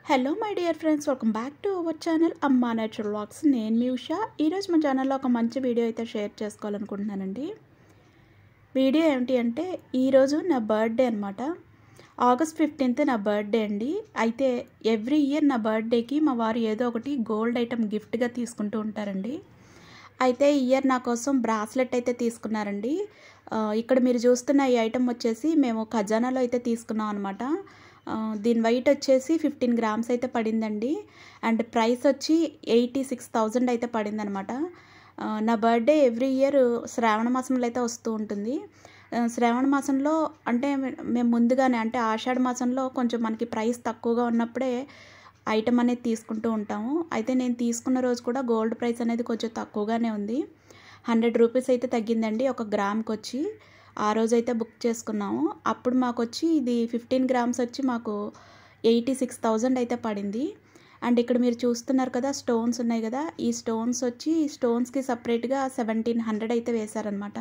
hello my dear friends welcome back to our channel అమ్మా natural vlogs నేను మీ ఉషా ఈరోజు మా ఛానల్లో ఒక మంచి వీడియో అయితే షేర్ చేసుకోవాలనుకుంటున్నానండి వీడియో ఏమిటి అంటే ఈరోజు నా బర్త్డే అనమాట ఆగస్ట్ ఫిఫ్టీన్త్ నా బర్త్డే అండి అయితే ఎవ్రీ ఇయర్ నా బర్త్డేకి మా వారు ఏదో ఒకటి గోల్డ్ ఐటమ్ గిఫ్ట్గా తీసుకుంటూ ఉంటారండి అయితే ఈ ఇయర్ నా కోసం బ్రాస్లెట్ అయితే తీసుకున్నారండి ఆ, ఇక్కడ మీరు చూస్తున్న ఈ ఐటమ్ వచ్చేసి మేము ఖజానాలో అయితే తీసుకున్నాం అనమాట దీని వెయిట్ వచ్చేసి ఫిఫ్టీన్ గ్రామ్స్ అయితే పడిందండి అండ్ ప్రైస్ వచ్చి ఎయిటీ సిక్స్ థౌజండ్ అయితే పడిందనమాట ఆ, నా బర్త్డే ఎవ్రీ ఇయర్ శ్రావణ మాసంలో అయితే వస్తూ ఉంటుంది ఆ, శ్రావణ మాసంలో అంటే మే- మేము ముందుగానే అంటే ఆషాఢ మాసంలో కొంచెం మనకి ప్రైస్ తక్కువగా ఉన్నప్పుడే ఐటమ్ అనేది తీసుకుంటూ ఉంటాము అయితే నేను తీసుకున్న రోజు కూడా గోల్డ్ ప్రైస్ అనేది కొంచెం తక్కువగానే ఉంది హండ్రెడ్ రూపీస్ అయితే తగ్గిందండి ఒక గ్రామ్కి వచ్చి ఆ రోజు అయితే బుక్ చేసుకున్నాము అప్పుడు మాకు వచ్చి ఇది ఫిఫ్టీన్ గ్రామ్స్ వచ్చి మాకు ఎయిటీ సిక్స్ థౌజండ్ అయితే పడింది అండ్ ఇక్కడ మీరు చూస్తున్నారు కదా స్టోన్స్ ఉన్నాయి కదా ఈ స్టోన్స్ వచ్చి స్టోన్స్కి సపరేట్గా సెవెంటీన్ హండ్రెడ్ అయితే వేశారనమాట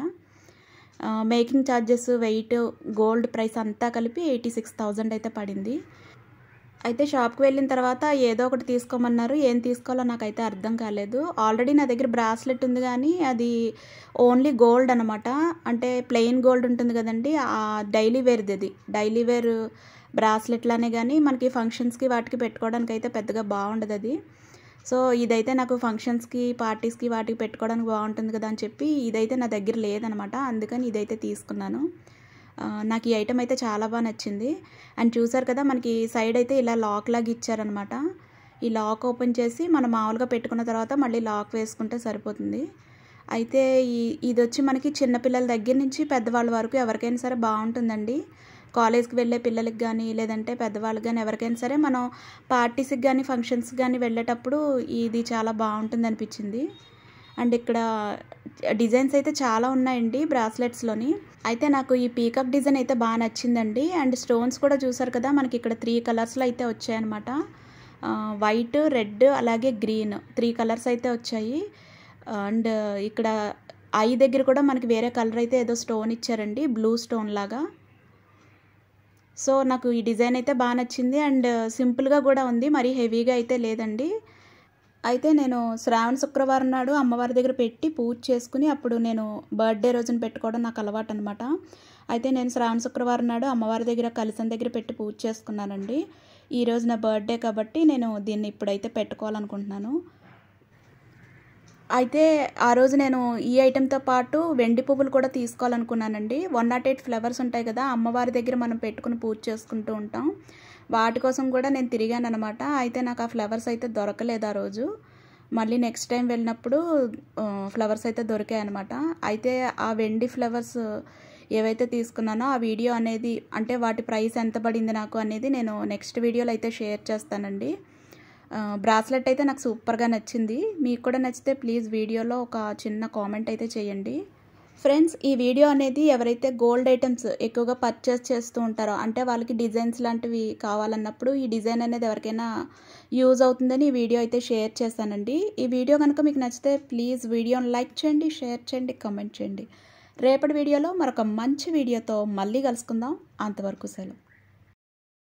making charges weight gold price అంతా కలిపి ఎయిటీ సిక్స్ థౌజండ్ అయితే పడింది అయితే షాప్కి వెళ్ళిన తర్వాత ఏదో ఒకటి తీసుకోమన్నారు ఏం తీసుకోవాలో నాకైతే అర్థం కాలేదు ఆల్రెడీ నా దగ్గర బ్రాస్లెట్ ఉంది కానీ అది ఓన్లీ గోల్డ్ అనమాట అంటే ప్లెయిన్ గోల్డ్ ఉంటుంది కదండి ఆ డైలీ వేర్ది అది డైలీ వేర్ బ్రాస్లెట్లానే కానీ మనకి ఫంక్షన్స్కి వాటికి పెట్టుకోవడానికి అయితే పెద్దగా బాగుండదు అది సో ఇదైతే నాకు ఫంక్షన్స్కి పార్టీస్కి వాటికి పెట్టుకోవడానికి బాగుంటుంది కదా అని చెప్పి ఇదైతే నా దగ్గర లేదనమాట అందుకని ఇదైతే తీసుకున్నాను ఆ, నాకు ఈ ఐటమ్ అయితే చాలా బాగా నచ్చింది అండ్ చూసారు కదా మనకి సైడ్ అయితే ఇలా లాక్ లాగా ఇచ్చారనమాట ఈ లాక్ ఓపెన్ చేసి మనం మామూలుగా పెట్టుకున్న తర్వాత మళ్ళీ లాక్ వేసుకుంటే సరిపోతుంది అయితే ఈ ఇది వచ్చి మనకి చిన్నపిల్లల దగ్గర నుంచి పెద్దవాళ్ళ వరకు ఎవరికైనా సరే బాగుంటుందండి కాలేజ్కి వెళ్ళే పిల్లలకి కానీ లేదంటే పెద్దవాళ్ళకి కానీ ఎవరికైనా సరే మనం పార్టీస్కి కానీ ఫంక్షన్స్కి కానీ వెళ్ళేటప్పుడు ఇది చాలా బాగుంటుంది అనిపించింది అండ్ ఇక్కడ డిజైన్స్ అయితే చాలా ఉన్నాయండి బ్రాస్లెట్స్లోని అయితే నాకు ఈ పీకప్ డిజైన్ అయితే బాగా నచ్చిందండి అండ్ స్టోన్స్ కూడా చూసారు కదా మనకి ఇక్కడ త్రీ కలర్స్లో అయితే వచ్చాయన్నమాట వైట్ రెడ్ అలాగే గ్రీన్ త్రీ కలర్స్ అయితే వచ్చాయి అండ్ ఇక్కడ ఐ దగ్గర కూడా మనకి వేరే కలర్ అయితే ఏదో స్టోన్ ఇచ్చారండి బ్లూ స్టోన్ లాగా సో నాకు ఈ డిజైన్ అయితే బాగా నచ్చింది అండ్ సింపుల్గా కూడా ఉంది మరీ హెవీగా అయితే లేదండి అయితే నేను శ్రావణ శుక్రవారం నాడు అమ్మవారి దగ్గర పెట్టి పూజ చేసుకుని అప్పుడు నేను బర్త్డే రోజున పెట్టుకోవడం నాకు అలవాటు అనమాట అయితే నేను శ్రావణ శుక్రవారం నాడు అమ్మవారి దగ్గర కలిసం దగ్గర పెట్టి పూజ చేసుకున్నానండి ఈరోజు నా బర్త్డే కాబట్టి నేను దీన్ని ఇప్పుడైతే పెట్టుకోవాలనుకుంటున్నాను అయితే ఆ రోజు నేను ఈ ఐటెంతో పాటు వెండి పువ్వులు కూడా తీసుకోవాలనుకున్నానండి వన్ నాట్ ఎయిట్ ఫ్లవర్స్ ఉంటాయి కదా అమ్మవారి దగ్గర మనం పెట్టుకుని పూజ చేసుకుంటూ ఉంటాం వాటి కోసం కూడా నేను తిరిగాను అనమాట అయితే నాకు ఆ ఫ్లవర్స్ అయితే దొరకలేదు ఆ రోజు మళ్ళీ నెక్స్ట్ టైం వెళ్ళినప్పుడు ఆ, ఫ్లవర్స్ అయితే దొరికాయి అనమాట అయితే ఆ వెండి ఫ్లవర్స్ ఏవైతే తీసుకున్నానో ఆ వీడియో అనేది అంటే వాటి ప్రైస్ ఎంత పడింది నాకు అనేది నేను నెక్స్ట్ వీడియోలో అయితే షేర్ చేస్తానండి బ్రాస్లెట్ అయితే నాకు సూపర్గా నచ్చింది మీకు కూడా నచ్చితే ప్లీజ్ వీడియోలో ఒక చిన్న కామెంట్ అయితే చేయండి ఫ్రెండ్స్ ఈ వీడియో అనేది ఎవరైతే గోల్డ్ ఐటమ్స్ ఎక్కువగా పర్చేస్ చేస్తూ ఉంటారో అంటే వాళ్ళకి డిజైన్స్ లాంటివి కావాలన్నప్పుడు ఈ డిజైన్ అనేది ఎవరికైనా యూజ్ అవుతుందని ఈ వీడియో అయితే షేర్ చేశానండి ఈ వీడియో కనుక మీకు నచ్చితే ప్లీజ్ వీడియోని లైక్ చేయండి షేర్ చేయండి కామెంట్ చేయండి రేపటి వీడియోలో మరొక మంచి వీడియోతో మళ్ళీ కలుసుకుందాం అంతవరకు సెలవు